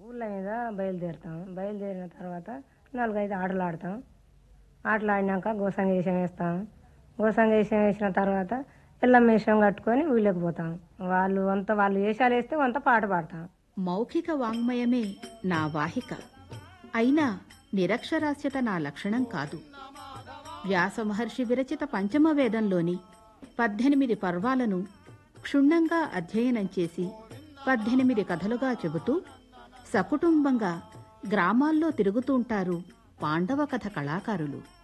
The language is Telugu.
ఊళ్ళ మీద బయలుదేరుతాం బయలుదేరిన తర్వాత నాలుగైదు ఆటలు ఆడతాం ఆటలు ఆడినాక గోసంగేషం వేస్తాం గోసంగేషం వేసిన తర్వాత పిల్లం వేషం కట్టుకొని ఊళ్ళకి పోతాం వాళ్ళు వంత వాళ్ళు వేషాలు వేస్తే వంత పాట పాడతాం మౌఖిక వాంగ్మయమే నా వాహిక అయినా నిరక్షరాస్యత నా లక్షణం కాదు వ్యాస మహర్షి విరచిత పంచమ వేదంలోని పద్దెనిమిది పర్వాలను క్షుణ్ణంగా అధ్యయనం చేసి పద్దెనిమిది కథలుగా చెబుతూ సకుటుంబంగా గ్రామాల్లో తిరుగుతుంటారు పాండవ కథ కళాకారులు